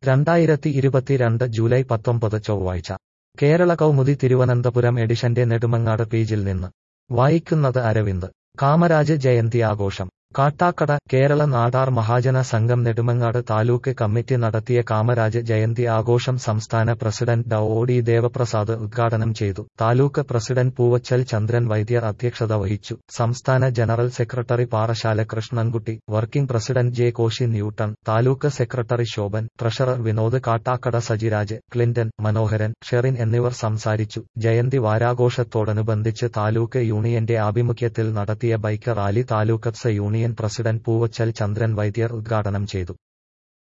രണ്ടായിരത്തി ഇരുപത്തിരണ്ട് ജൂലൈ പത്തൊമ്പത് ചൊവ്വാഴ്ച കേരള കൗമുദി തിരുവനന്തപുരം എഡിഷന്റെ നെടുമങ്ങാട് പേജിൽ നിന്ന് വായിക്കുന്നത് അരവിന്ദ് കാമരാജ് ജയന്തി ആഘോഷം കാട്ടാക്കട കേരള നാടാർ മഹാജന സംഘം നെടുമങ്ങാട് താലൂക്ക് കമ്മിറ്റി നടത്തിയ കാമരാജ് ജയന്തി ആഘോഷം സംസ്ഥാന പ്രസിഡന്റ് ഡ ഒ ഡി ദേവപ്രസാദ് ഉദ്ഘാടനം ചെയ്തു താലൂക്ക് പ്രസിഡന്റ് പൂവച്ചൽ ചന്ദ്രൻ വൈദ്യർ അധ്യക്ഷത വഹിച്ചു സംസ്ഥാന general secretary Parassala Krishnankutty working president J Koshy Newton taluk secretary Shobhan treasurer Vinod Kattakada Sajiraj Clinton Manoharan Sherin എന്നിവർ സംസാരിച്ചു ജയന്തി വാരാഘോഷത്തോടനുബന്ധിച്ച് താലൂക്ക് യൂണിയന്റെ ആഭിമുഖ്യത്തിൽ നടത്തിയ ബൈക്ക് റാലി താലൂക്കത്സ യൂണിയൻ പ്രസിഡന്റ് പൂവച്ചൽ ചന്ദ്രൻ വൈദ്യർ ഉദ്ഘാടനം ചെയ്തു